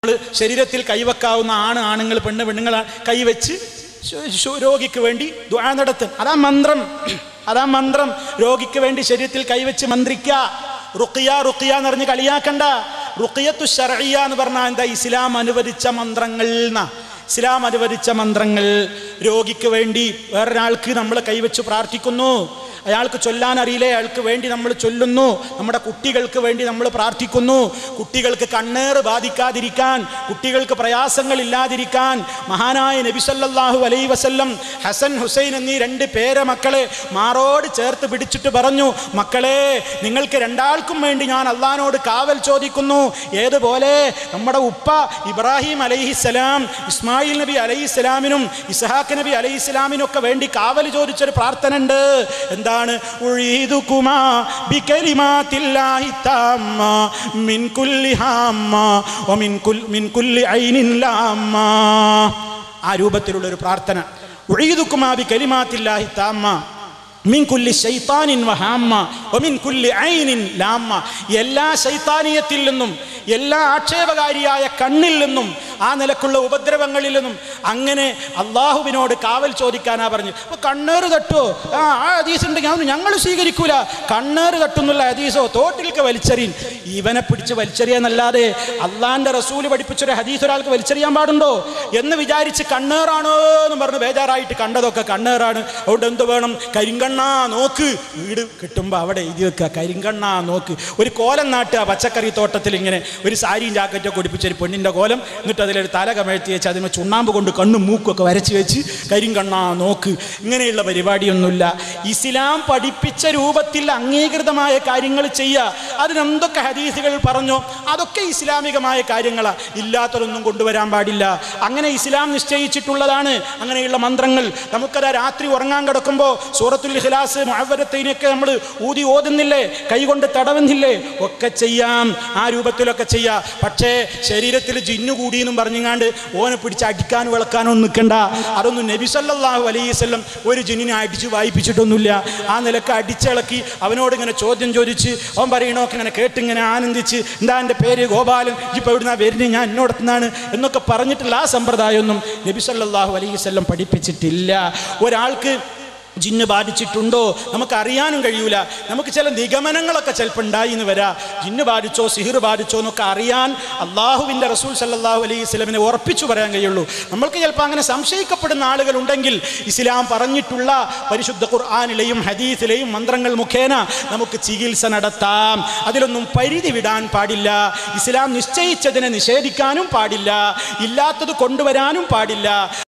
നമ്മൾ ശരീരത്തിൽ കൈവെക്കാവുന്ന ആണ് ആണുങ്ങൾ പെണ്ണ് പെണ്ണുങ്ങൾ കൈവച്ച് ശു- ശു- രോഗിക്ക് വേണ്ടി ദ്വാ നടത്തും അതാ മന്ത്രം അതാ മന്ത്രം രോഗിക്ക് വേണ്ടി ശരീരത്തിൽ കൈവച്ച് മന്ത്രിക്ക റുക്കിയ റുക്കിയ എന്ന് പറഞ്ഞ് കളിയാക്കണ്ട റുക്കിയത്തു ഷർഇയ എന്ന് പറഞ്ഞാൽ എന്താ ഇസ്ലാം അനുവദിച്ച മന്ത്രങ്ങൾ എന്നാ ഇസ്ലാം അനുവദിച്ച മന്ത്രങ്ങൾ രോഗിക്ക് വേണ്ടി വേറൊരാൾക്ക് നമ്മൾ കൈവച്ച് പ്രാർത്ഥിക്കുന്നു അയാൾക്ക് ചൊല്ലാൻ അറിയില്ലേ അയാൾക്ക് വേണ്ടി നമ്മൾ ചൊല്ലുന്നു നമ്മുടെ കുട്ടികൾക്ക് വേണ്ടി നമ്മൾ പ്രാർത്ഥിക്കുന്നു കുട്ടികൾക്ക് കണ്ണേറ് ബാധിക്കാതിരിക്കാൻ കുട്ടികൾക്ക് പ്രയാസങ്ങൾ ഇല്ലാതിരിക്കാൻ മഹാനായ നബി സല്ലല്ലാഹു അലൈ വസല്ലം ഹസൻ ഹുസൈൻ എന്നീ രണ്ട് പേരെ മക്കളെ മാറോട് ചേർത്ത് പിടിച്ചിട്ട് പറഞ്ഞു മക്കളെ നിങ്ങൾക്ക് രണ്ടാൾക്കും വേണ്ടി ഞാൻ അള്ളഹാനോട് കാവൽ ചോദിക്കുന്നു ഏതുപോലെ നമ്മുടെ ഉപ്പ ഇബ്രാഹിം അലൈഹിസ്സലാം ഇസ്മായിൽ നബി അലൈഹിസ്സലാമിനും ഇസ്ഹാഖ് നബി അലൈഹിസ്സലാമിനും ഒക്കെ വേണ്ടി കാവൽ ചോദിച്ചൊരു പ്രാർത്ഥന ഉണ്ട് എന്താണ് ഉഴീതുകുമാ ബികലിമാത്തില്ലാഹി താമ്മ മിൻ കുല്ലി ഹാമ്മ വമിൻ കുൽ മിൻ കുല്ലി ഐനിൻ ലാമ്മ ആ രൂപത്തിലുള്ള ഒരു പ്രാർത്ഥന ഉഴീതുകുമാ ബികലിമാത്തില്ലാഹി താമ്മ മിൻ കുല്ലി ശൈത്താനിൻ വഹാമ്മ വമിൻ കുല്ലി ഐനിൻ ലാമ്മ എല്ലാ ശൈത്താനീയത്തിൽ നിന്നും എല്ലാ ആക്ഷേപകാരിയായ കണ്ണിൽ നിന്നും ആ നിലക്കുള്ള ഉപദ്രവങ്ങളിൽ നിന്നും അങ്ങനെ അള്ളാഹുവിനോട് കാവൽ ചോദിക്കാനാ പറഞ്ഞു അപ്പൊ കണ്ണേറ് തട്ടോ ആ ആ ഹദീസ് ഉണ്ടെങ്കിൽ അതൊന്നും ഞങ്ങൾ സ്വീകരിക്കൂല കണ്ണേറ് തട്ടുന്നുള്ള ഹദീസോ തോട്ടിലേക്ക് വലിച്ചെറിയും ഇവനെ പിടിച്ച് വലിച്ചെറിയാന്നല്ലാതെ അള്ളാന്റെ റസൂല് പഠിപ്പിച്ചൊരു ഹദീസ് ഒരാൾക്ക് വലിച്ചെറിയാൻ പാടുണ്ടോ എന്ന് വിചാരിച്ച് കണ്ണേറാണോ എന്ന് പറഞ്ഞ് ബേജാറായിട്ട് കണ്ടതൊക്കെ കണ്ണേറാണ് അതുകൊണ്ട് എന്ത് വേണം കരിങ്കണ്ണാ നോക്ക് വീട് കിട്ടുമ്പോൾ അവിടെ എഴുതി വെക്കുക കരിങ്കണ്ണാ നോക്ക് ഒരു കോലം നാട്ടുക പച്ചക്കറി തോട്ടത്തിൽ ഇങ്ങനെ ഒരു സാരിയും ജാക്കറ്റൊക്കെ ഒടിപ്പിച്ച ഒരു പെണ്ണിൻ്റെ കോലം എന്നിട്ട് അതിലൊരു തല കമഴ്ത്തി വെച്ച് അതിന് ചുണ്ണാമ്പ് കൊണ്ട് കണ്ണും മൂക്കൊക്കെ വരച്ച് വെച്ച് കരിങ്കണ്ണാ നോക്ക് ഇങ്ങനെയുള്ള പരിപാടിയൊന്നുമില്ല ഇസ്ലാം പഠിപ്പിച്ച രൂപത്തിൽ അംഗീകൃതമായ കാര്യങ്ങൾ ചെയ്യുക അതിനെന്തൊക്കെ ഹദീസുകൾ പറഞ്ഞോ അതൊക്കെ ഇസ്ലാമികമായ കാര്യങ്ങളാണ് ഇല്ലാത്തതൊന്നും കൊണ്ടുവരാൻ പാടില്ല അങ്ങനെ ഇസ്ലാം നിശ്ചയിച്ചിട്ടുള്ളതാണ് അങ്ങനെയുള്ള മന്ത്രങ്ങൾ നമുക്കത് രാത്രി ഉറങ്ങാൻ കിടക്കുമ്പോൾ സൂറത്തുൽ ഇഖ്ലാസ് മുഅവ്വരത്തൈനൊക്കെ നമ്മൾ ഊതി ഓതുന്നില്ലേ കൈകൊണ്ട് തടവുന്നില്ലേ ഒക്കെ ചെയ്യാം ആ രൂപത്തിലൊക്കെ ചെയ്യാം പക്ഷേ ശരീരത്തിൽ ജിന്നു കൂടിയെന്നും പറഞ്ഞുങ്ങാണ്ട് ഓനെ പിടിച്ച് അടിക്കാനും വിളക്കാനോ ഒന്നും നിൽക്കണ്ട അതൊന്നും നബി സല്ലല്ലാഹു അലൈഹി വസല്ലം ഒരു ജിന്നിനെ അടിച്ച് വായിപ്പിച്ചിട്ടൊന്നുമില്ല ആ നിലക്ക് അടിച്ചിളക്കി അവനോട് ഇങ്ങനെ ചോദ്യം ചോദിച്ച് അവൻ പറയണോക്കെ ഇങ്ങനെ കേട്ടിങ്ങനെ ആനന്ദിച്ച് എന്താ എൻ്റെ പേര് ഗോപാലൻ ഇപ്പം എവിടുന്നാ വരുന്നത് ഞാൻ എന്നോടത്തുനിന്നാണ് എന്നൊക്കെ പറഞ്ഞിട്ടുള്ള ആ സമ്പ്രദായമൊന്നും നബി സല്ലല്ലാഹു അലൈഹി വസല്ലം പഠിപ്പിച്ചിട്ടില്ല ഒരാൾക്ക് ജിന്ന് ബാധിച്ചിട്ടുണ്ടോ നമുക്ക് അറിയാനും കഴിയൂല നമുക്ക് ചില നിഗമനങ്ങളൊക്കെ ചിലപ്പോൾ ഉണ്ടായി എന്ന് വരാം ജിന്ന് ബാധിച്ചോ സിഹിർ ബാധിച്ചോ എന്നൊക്കെ അറിയാൻ അള്ളാഹുവിൻ്റെ റസൂൽ സല്ലല്ലാഹു അലൈഹി സ്വലമിനെ ഉറപ്പിച്ചു പറയാൻ കഴിയുള്ളൂ നമ്മൾക്ക് ചിലപ്പോൾ അങ്ങനെ സംശയിക്കപ്പെടുന്ന ആളുകൾ ഉണ്ടെങ്കിൽ ഇസ്ലാം പറഞ്ഞിട്ടുള്ള പരിശുദ്ധ ഖുർആാനിലെയും ഹദീസിലെയും മന്ത്രങ്ങൾ മുഖേന നമുക്ക് ചികിത്സ നടത്താം അതിലൊന്നും പരിധി വിടാൻ പാടില്ല ഇസ്ലാം നിശ്ചയിച്ചതിനെ നിഷേധിക്കാനും പാടില്ല ഇല്ലാത്തത് കൊണ്ടുവരാനും പാടില്ല